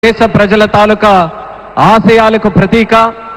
దేశ ప్రజల తాలూకా ఆశయాలకు ప్రతీక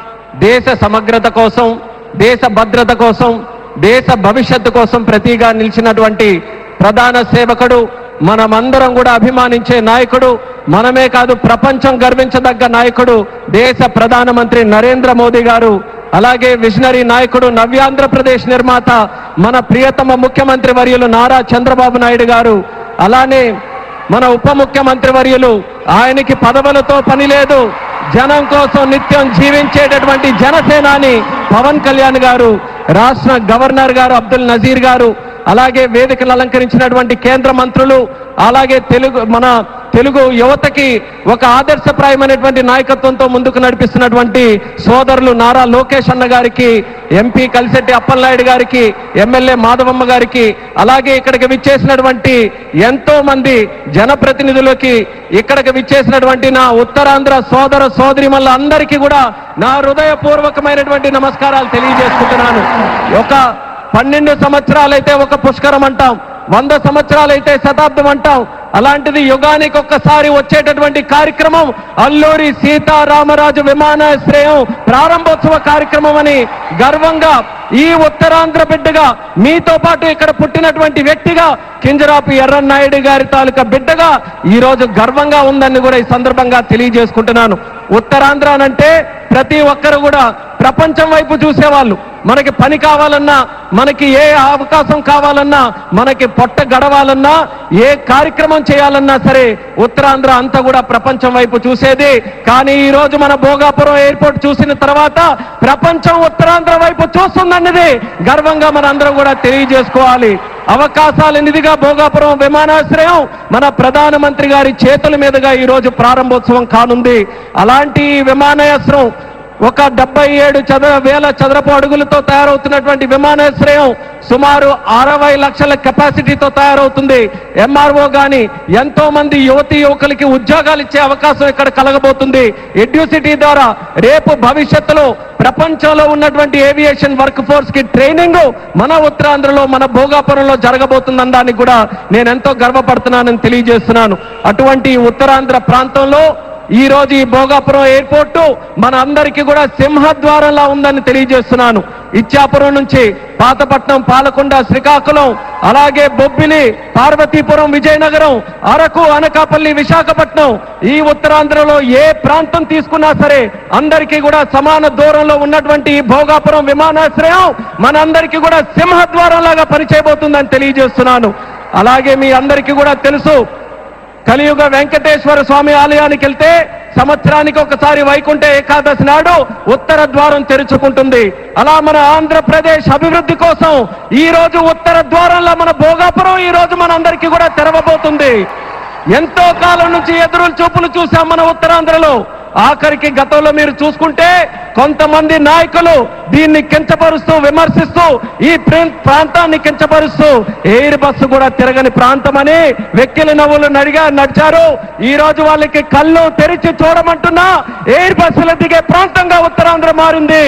దేశ సమగ్రత కోసం దేశ భద్రత కోసం దేశ భవిష్యత్తు కోసం ప్రతీగా నిలిచినటువంటి ప్రధాన సేవకుడు మనమందరం కూడా అభిమానించే నాయకుడు మనమే కాదు ప్రపంచం గర్వించదగ్గ నాయకుడు దేశ ప్రధానమంత్రి నరేంద్ర మోదీ గారు అలాగే విజనరీ నాయకుడు నవ్యాంధ్రప్రదేశ్ నిర్మాత మన ప్రియతమ ముఖ్యమంత్రి వర్యులు నారా చంద్రబాబు నాయుడు గారు అలానే మన ఉప ముఖ్యమంత్రి వర్యులు ఆయనకి పదవులతో పని లేదు జనం కోసం నిత్యం జీవించేటటువంటి జనసేనాని పవన్ కళ్యాణ్ గారు రాష్ట్ర గవర్నర్ గారు అబ్దుల్ నజీర్ గారు అలాగే వేదికలు అలంకరించినటువంటి కేంద్ర మంత్రులు అలాగే తెలుగు మన తెలుగు యువతకి ఒక ఆదర్శప్రాయమైనటువంటి నాయకత్వంతో ముందుకు నడిపిస్తున్నటువంటి సోదరులు నారా లోకేష్ అన్న గారికి ఎంపీ కలిసెట్టి అప్పలనాయుడు గారికి ఎమ్మెల్యే మాధవమ్మ గారికి అలాగే ఇక్కడికి విచ్చేసినటువంటి ఎంతో మంది జనప్రతినిధులకి ఇక్కడికి విచ్చేసినటువంటి నా ఉత్తరాంధ్ర సోదర సోదరిమల్ల అందరికీ కూడా నా హృదయపూర్వకమైనటువంటి నమస్కారాలు తెలియజేసుకుంటున్నాను ఒక పన్నెండు సంవత్సరాలైతే ఒక పుష్కరం అంటాం వంద సంవత్సరాలైతే శతాబ్దం అంటాం అలాంటిది యుగానికి ఒక్కసారి వచ్చేటటువంటి కార్యక్రమం అల్లూరి సీతారామరాజు విమానాశ్రయం ప్రారంభోత్సవ కార్యక్రమం అని గర్వంగా ఈ ఉత్తరాంధ్ర బిడ్డగా మీతో పాటు ఇక్కడ పుట్టినటువంటి వ్యక్తిగా కింజరాపు ఎర్రన్నాయుడు గారి తాలూకా బిడ్డగా ఈ రోజు గర్వంగా ఉందని కూడా ఈ సందర్భంగా తెలియజేసుకుంటున్నాను ఉత్తరాంధ్ర అంటే ప్రతి ఒక్కరు కూడా ప్రపంచం వైపు చూసేవాళ్ళు మనకి పని కావాలన్నా మనకి ఏ అవకాశం కావాలన్నా మనకి పొట్ట గడవాలన్నా ఏ కార్యక్రమం చేయాలన్నా సరే ఉత్తరాంధ్ర అంతా కూడా ప్రపంచం వైపు చూసేది కానీ ఈ రోజు మన భోగాపురం ఎయిర్పోర్ట్ చూసిన తర్వాత ప్రపంచం ఉత్తరాంధ్ర వైపు చూస్తుందన్నది గర్వంగా మన అందరం కూడా తెలియజేసుకోవాలి అవకాశాల నిధిగా భోగాపురం విమానాశ్రయం మన ప్రధానమంత్రి గారి చేతుల మీదుగా ఈ రోజు ప్రారంభోత్సవం కానుంది అలాంటి ఈ విమానాశ్రయం ఒక డెబ్బై ఏడు చదర వేల చదరపు అడుగులతో తయారవుతున్నటువంటి విమానాశ్రయం సుమారు అరవై లక్షల కెపాసిటీతో తయారవుతుంది ఎంఆర్ఓ గాని ఎంతో మంది యువతి యువకులకి ఉద్యోగాలు ఇచ్చే అవకాశం ఇక్కడ కలగబోతుంది ఎడ్యూసిటీ ద్వారా రేపు భవిష్యత్తులో ప్రపంచంలో ఉన్నటువంటి ఏవియేషన్ వర్క్ ఫోర్స్ కి ట్రైనింగ్ మన ఉత్తరాంధ్రలో మన భోగాపురంలో జరగబోతుందని దానికి కూడా నేను ఎంతో గర్వపడుతున్నానని తెలియజేస్తున్నాను అటువంటి ఉత్తరాంధ్ర ప్రాంతంలో ఈ రోజు ఈ భోగాపురం ఎయిర్పోర్టు మన అందరికీ కూడా సింహద్వారంలా ఉందని తెలియజేస్తున్నాను ఇచ్చాపురం నుంచి పాతపట్నం పాలకొండ శ్రీకాకుళం అలాగే బొబ్బిలి పార్వతీపురం విజయనగరం అరకు అనకాపల్లి విశాఖపట్నం ఈ ఉత్తరాంధ్రలో ఏ ప్రాంతం తీసుకున్నా సరే అందరికీ కూడా సమాన దూరంలో ఉన్నటువంటి ఈ భోగాపురం విమానాశ్రయం మనందరికీ కూడా సింహద్వారం లాగా పనిచేయబోతుందని తెలియజేస్తున్నాను అలాగే మీ అందరికీ కూడా తెలుసు కలియుగ వెంకటేశ్వర స్వామి ఆలయానికి వెళ్తే సంవత్సరానికి ఒకసారి వైకుంఠ ఏకాదశి నాడు ఉత్తర ద్వారం తెరుచుకుంటుంది అలా మన ఆంధ్రప్రదేశ్ అభివృద్ధి కోసం ఈ రోజు ఉత్తర ద్వారంలో మన భోగాపురం ఈ రోజు మనందరికీ కూడా తెరవబోతుంది ఎంతో కాలం నుంచి ఎదురు చూపులు చూసాం మన ఉత్తరాంధ్రలో ఆఖరికి గతంలో మీరు చూసుకుంటే కొంతమంది నాయకులు దీన్ని కించపరుస్తూ విమర్శిస్తూ ఈ ప్ర- ప్రాంతాన్ని కించపరుస్తూ ఎయిర్ బస్సు కూడా తిరగని ప్రాంతమని వెక్కిలి నవ్వులు నడిగా నడిచారు ఈ రోజు వాళ్ళకి కళ్ళు తెరిచి చూడమంటున్నా ఎయిర్ బస్సులు దిగే ప్రాంతంగా ఉత్తరాంధ్ర మారింది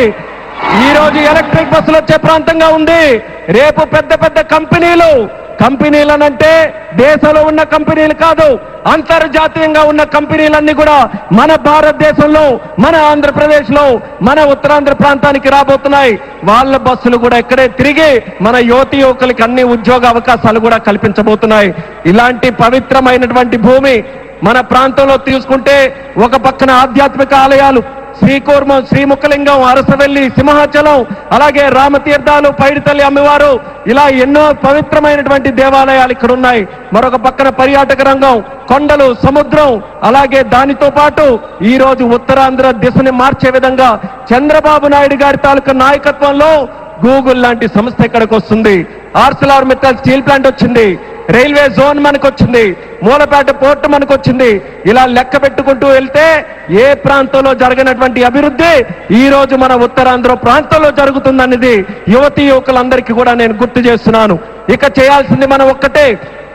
ఈ రోజు ఎలక్ట్రిక్ బస్సులు వచ్చే ప్రాంతంగా ఉంది రేపు పెద్ద పెద్ద కంపెనీలు కంపెనీలనంటే దేశంలో ఉన్న కంపెనీలు కాదు అంతర్జాతీయంగా ఉన్న కంపెనీలన్నీ కూడా మన భారతదేశంలో మన ఆంధ్రప్రదేశ్ లో మన ఉత్తరాంధ్ర ప్రాంతానికి రాబోతున్నాయి వాళ్ళ బస్సులు కూడా ఇక్కడే తిరిగి మన యువతి యువకులకి అన్ని ఉద్యోగ అవకాశాలు కూడా కల్పించబోతున్నాయి ఇలాంటి పవిత్రమైనటువంటి భూమి మన ప్రాంతంలో తీసుకుంటే ఒక పక్కన ఆధ్యాత్మిక ఆలయాలు శ్రీకూర్మం శ్రీముఖలింగం అరసవెల్లి సింహాచలం అలాగే రామతీర్థాలు పైడితల్లి అమ్మవారు ఇలా ఎన్నో పవిత్రమైనటువంటి దేవాలయాలు ఇక్కడ ఉన్నాయి మరొక పక్కన పర్యాటక రంగం కొండలు సముద్రం అలాగే దానితో పాటు ఈ రోజు ఉత్తరాంధ్ర దిశని మార్చే విధంగా చంద్రబాబు నాయుడు గారి తాలూకా నాయకత్వంలో గూగుల్ లాంటి సంస్థ ఇక్కడికి వస్తుంది ఆర్సలార్ మిత్తల్ స్టీల్ ప్లాంట్ వచ్చింది రైల్వే జోన్ మనకు వచ్చింది మూలపేట పోర్టు మనకు వచ్చింది ఇలా లెక్క పెట్టుకుంటూ వెళ్తే ఏ ప్రాంతంలో జరగనటువంటి అభివృద్ధి ఈ రోజు మన ఉత్తరాంధ్ర ప్రాంతంలో జరుగుతుందన్నది యువతి యువకులందరికీ కూడా నేను గుర్తు చేస్తున్నాను ఇక చేయాల్సింది మనం ఒక్కటే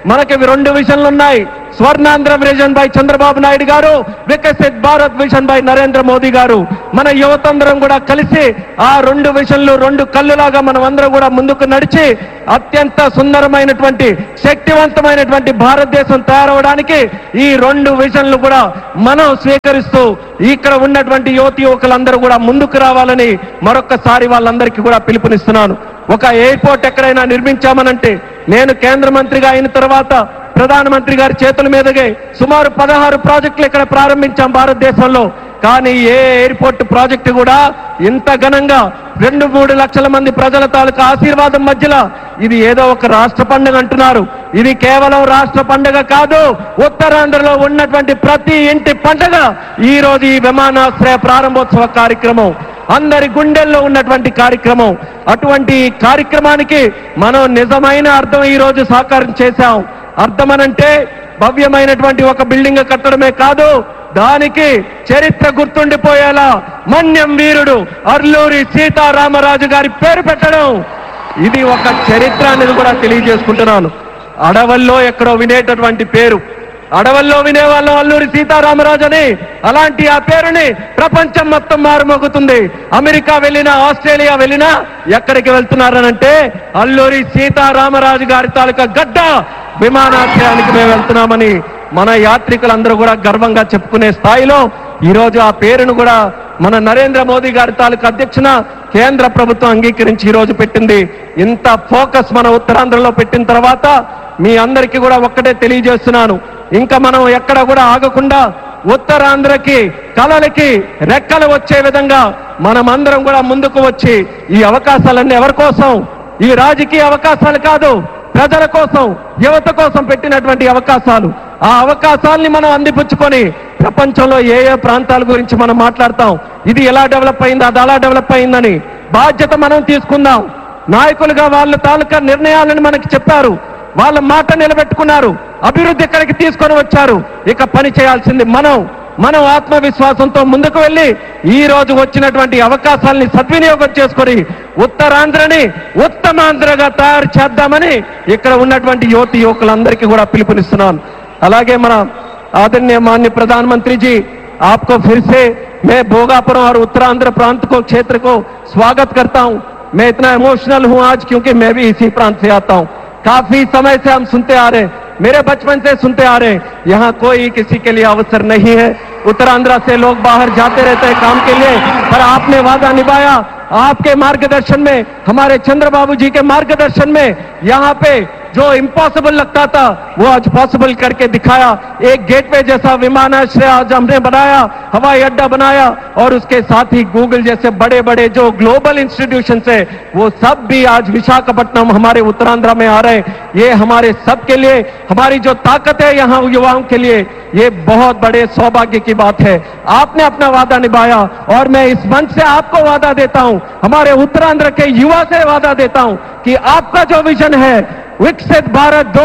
మనకి రెండు విషన్లు ఉన్నాయి Swarnandhra vision by Chandrababu Naidu garu Viksit Bharat vision by Narendra Modi garu మన యువతందరం కూడా కలిసి ఆ రెండు విషన్లు రెండు కళ్ళులాగా మనం అందరం కూడా ముందుకు నడిచి అత్యంత సుందరమైనటువంటి శక్తివంతమైనటువంటి భారతదేశం తయారవడానికి ఈ రెండు విజన్లు కూడా మనం స్వీకరిస్తూ ఇక్కడ ఉన్నటువంటి యువతి యువకులందరూ కూడా ముందుకు రావాలని మరొక్కసారి వాళ్ళందరికీ కూడా పిలుపునిస్తున్నాను ఒక ఎయిర్పోర్ట్ ఎక్కడైనా నిర్మించామనంటే నేను కేంద్ర మంత్రిగా అయిన తర్వాత ప్రధానమంత్రి గారి చేతుల మీదుగా సుమారు పదహారు ప్రాజెక్టులు ఇక్కడ ప్రారంభించాం భారతదేశంలో కానీ ఏ ఎయిర్పోర్ట్ ప్రాజెక్టు కూడా ఇంత ఘనంగా రెండు మూడు లక్షల మంది ప్రజల తాలూకా ఆశీర్వాదం మధ్యలో ఇది ఏదో ఒక రాష్ట్ర పండుగ అంటున్నారు ఇది కేవలం రాష్ట్ర పండుగ కాదు ఉత్తరాంధ్రలో ఉన్నటువంటి ప్రతి ఇంటి పండుగ ఈ రోజు ఈ విమానాశ్రయ ప్రారంభోత్సవ కార్యక్రమం అందరి గుండెల్లో ఉన్నటువంటి కార్యక్రమం అటువంటి కార్యక్రమానికి మనం నిజమైన అర్థం ఈ రోజు సాకారం చేశాం అర్థమనంటే భవ్యమైనటువంటి ఒక బిల్డింగ్ కట్టడమే కాదు దానికి చరిత్ర గుర్తుండిపోయేలా మన్యం వీరుడు అర్లూరి సీతారామరాజు గారి పేరు పెట్టడం ఇది ఒక చరిత్ర అనేది కూడా తెలియజేసుకుంటున్నాను అడవుల్లో ఎక్కడో వినేటటువంటి పేరు అడవుల్లో వినేవాళ్ళం అల్లూరి సీతారామరాజు అని అలాంటి ఆ పేరుని ప్రపంచం మొత్తం మారుమోగుతుంది అమెరికా వెళ్ళినా ఆస్ట్రేలియా వెళ్ళినా ఎక్కడికి వెళ్తున్నారనంటే అల్లూరి సీతారామరాజు గారి తాలూకా గడ్డ విమానాశ్రయానికి మేము వెళ్తున్నామని మన యాత్రికులందరూ కూడా గర్వంగా చెప్పుకునే స్థాయిలో ఈ రోజు ఆ పేరును కూడా మన నరేంద్ర మోదీ గారి తాలూకా అధ్యక్షన కేంద్ర ప్రభుత్వం అంగీకరించి ఈ రోజు పెట్టింది ఇంత ఫోకస్ మన ఉత్తరాంధ్రలో పెట్టిన తర్వాత మీ అందరికీ కూడా ఒక్కటే తెలియజేస్తున్నాను ఇంకా మనం ఎక్కడ కూడా ఆగకుండా ఉత్తరాంధ్రకి కళలకి రెక్కలు వచ్చే విధంగా మనం అందరం కూడా ముందుకు వచ్చి ఈ అవకాశాలన్నీ ఎవరి కోసం ఈ రాజకీయ అవకాశాలు కాదు ప్రజల కోసం యువత కోసం పెట్టినటువంటి అవకాశాలు ఆ అవకాశాల్ని మనం అందిపుచ్చుకొని ప్రపంచంలో ఏ ఏ ప్రాంతాల గురించి మనం మాట్లాడతాం ఇది ఎలా డెవలప్ అయింది అది అలా డెవలప్ అయిందని బాధ్యత మనం తీసుకుందాం నాయకులుగా వాళ్ళ తాలూకా నిర్ణయాలను మనకి చెప్పారు వాళ్ళ మాట నిలబెట్టుకున్నారు అభివృద్ధి ఇక్కడికి తీసుకొని వచ్చారు ఇక పని చేయాల్సింది మనం మనం ఆత్మవిశ్వాసంతో ముందుకు వెళ్ళి ఈ రోజు వచ్చినటువంటి అవకాశాలని సద్వినియోగం చేసుకొని ఉత్తరాంధ్రని ఉత్తమాంధ్రగా తయారు చేద్దామని ఇక్కడ ఉన్నటువంటి యువతి యువకులందరికీ కూడా పిలుపునిస్తున్నాను అలాగే మన आदरणीय मान्य प्रधानमंत्री जी आपको फिर से मैं भोगापुरम और उत्तरांध्र प्रांत को क्षेत्र को स्वागत करता हूं मैं इतना इमोशनल हूं आज क्योंकि मैं भी इसी प्रांत से आता हूं काफी समय से हम सुनते आ रहे हैं मेरे बचपन से सुनते आ रहे हैं यहाँ कोई किसी के लिए अवसर नहीं है उत्तरांध्र से लोग बाहर जाते रहते हैं काम के लिए पर आपने वादा निभाया आपके मार्गदर्शन में हमारे चंद्रबाबू जी के मार्गदर्शन में यहाँ पे जो इम्पॉसिबल लगता था वो आज पॉसिबल करके दिखाया एक गेटवे जैसा विमानाश्रय आज हमने बनाया हवाई अड्डा बनाया और उसके साथ ही गूगल जैसे बड़े बड़े जो ग्लोबल इंस्टीट्यूशन है वो सब भी आज विशाखापट्टनम हमारे उत्तरांध्र में आ रहे हैं ये हमारे सब के लिए हमारी जो ताकत है यहाँ युवाओं के लिए ये बहुत बड़े सौभाग्य की बात है आपने अपना वादा निभाया और मैं इस मंच से आपको वादा देता हूं हमारे उत्तरांध्र के युवा से वादा देता हूं कि आपका जो विजन है विकसित भारत दो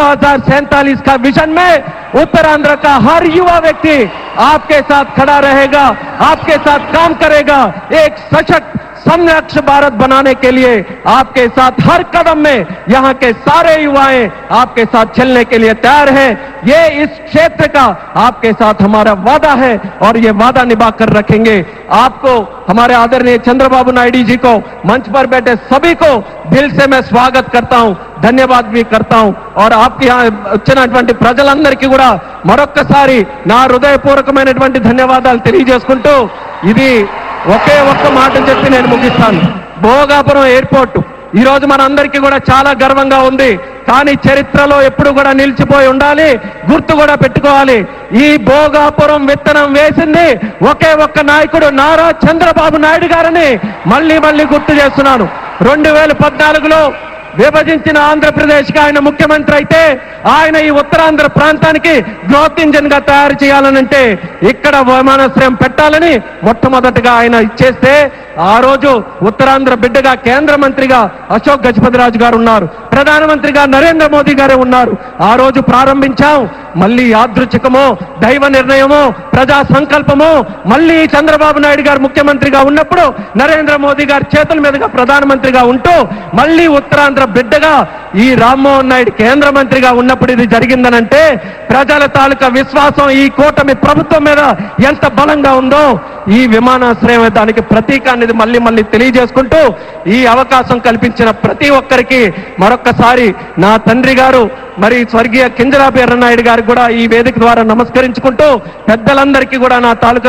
का विजन में उत्तरांध्र का हर युवा व्यक्ति आपके साथ खड़ा रहेगा आपके साथ काम करेगा एक सशक्त संरक्ष भारत बनाने के लिए आपके साथ हर कदम में यहाँ के सारे युवाएं आपके साथ चलने के लिए तैयार हैं ये इस क्षेत्र का आपके साथ हमारा वादा है और ये वादा निभा कर रखेंगे आपको हमारे आदरणीय चंद्रबाबू नायडू जी को मंच पर बैठे सभी को दिल से मैं स्वागत करता हूं ధన్యవాద్ भी करता हूं और आपకి यहाँ వచ్చినటువంటి ప్రజలందరికీ కూడా మరొక్కసారి నా హృదయపూర్వకమైనటువంటి ధన్యవాదాలు తెలియజేసుకుంటూ ఇది ఒకే ఒక్క మాట చెప్పి నేను ముగిస్తాను భోగాపురం ఎయిర్పోర్ట్ ఈ రోజు మనందరికీ కూడా చాలా గర్వంగా ఉంది కానీ చరిత్రలో ఎప్పుడు కూడా నిలిచిపోయి ఉండాలి గుర్తు కూడా పెట్టుకోవాలి ఈ భోగాపురం విత్తనం వేసింది ఒకే ఒక్క నాయకుడు నారా చంద్రబాబు నాయుడు గారని మళ్ళీ మళ్ళీ గుర్తు చేస్తున్నాను రెండు వేల పద్నాలుగులో విభజించిన ఆంధ్రప్రదేశ్ కి ఆయన ముఖ్యమంత్రి అయితే ఆయన ఈ ఉత్తరాంధ్ర ప్రాంతానికి గ్రోత్ ఇంజిన్ గా తయారు చేయాలనంటే ఇక్కడ విమానాశ్రయం పెట్టాలని మొట్టమొదటిగా ఆయన ఇచ్చేస్తే ఆ రోజు ఉత్తరాంధ్ర బిడ్డగా కేంద్ర మంత్రిగా అశోక్ గజపతిరాజు గారు ఉన్నారు ప్రధానమంత్రిగా నరేంద్ర మోదీ గారే ఉన్నారు ఆ రోజు ప్రారంభించాం మళ్ళీ యాదృచ్ఛికమో దైవ నిర్ణయమో ప్రజా సంకల్పమో మళ్ళీ చంద్రబాబు నాయుడు గారు ముఖ్యమంత్రిగా ఉన్నప్పుడు నరేంద్ర మోదీ గారి చేతుల మీదుగా ప్రధానమంత్రిగా ఉంటూ మళ్ళీ ఉత్తరాంధ్ర బిడ్డగా ఈ రామ్మోహన్ నాయుడు కేంద్ర మంత్రిగా ఉన్నప్పుడు ఇది జరిగిందనంటే ప్రజల తాలూకా విశ్వాసం ఈ కూటమి ప్రభుత్వం మీద ఎంత బలంగా ఉందో ఈ విమానాశ్రయం దానికి ప్రతీక అనేది మళ్ళీ మళ్ళీ తెలియజేసుకుంటూ ఈ అవకాశం కల్పించిన ప్రతి ఒక్కరికి మరొక్కసారి నా తండ్రి గారు మరి స్వర్గీయ కింజరాపి ఎర్రనాయుడు గారికి కూడా ఈ వేదిక ద్వారా నమస్కరించుకుంటూ పెద్దలందరికీ కూడా నా తాలూకా